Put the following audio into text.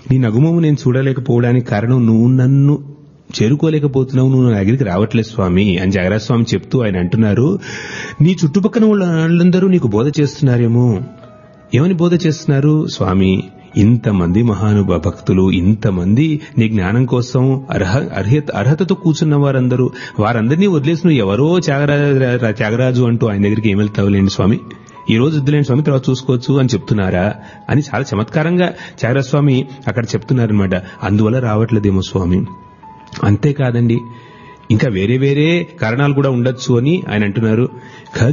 నీ నగుమము నేను చూడలేకపోవడానికి కారణం నువ్వు నన్ను చేరుకోలేకపోతున్నావు నువ్వు నా దగ్గరికి రావట్లేదు స్వామి అని జగరాజ స్వామి చెప్తూ ఆయన అంటున్నారు నీ చుట్టుపక్కల ఉన్న వాళ్ళందరూ నీకు బోధ చేస్తున్నారేమో ఏమని బోధ చేస్తున్నారు స్వామి ఇంతమంది మహానుభ భక్తులు ఇంతమంది నీ జ్ఞానం కోసం అర్హ అర్హత అర్హతతో కూర్చున్న వారందరూ వారందరినీ వదిలేసి నువ్వు ఎవరో త్యాగరాజు త్యాగరాజు అంటూ ఆయన దగ్గరికి ఏం వెళ్తావులేండి స్వామి ఈ రోజు వద్దులేండి స్వామి తర్వాత చూసుకోవచ్చు అని చెప్తున్నారా అని చాలా చమత్కారంగా త్యాగరాజ స్వామి అక్కడ చెప్తున్నారనమాట అందువల్ల రావట్లేదేమో స్వామి అంతేకాదండి ఇంకా వేరే వేరే కారణాలు కూడా ఉండొచ్చు అని ఆయన అంటున్నారు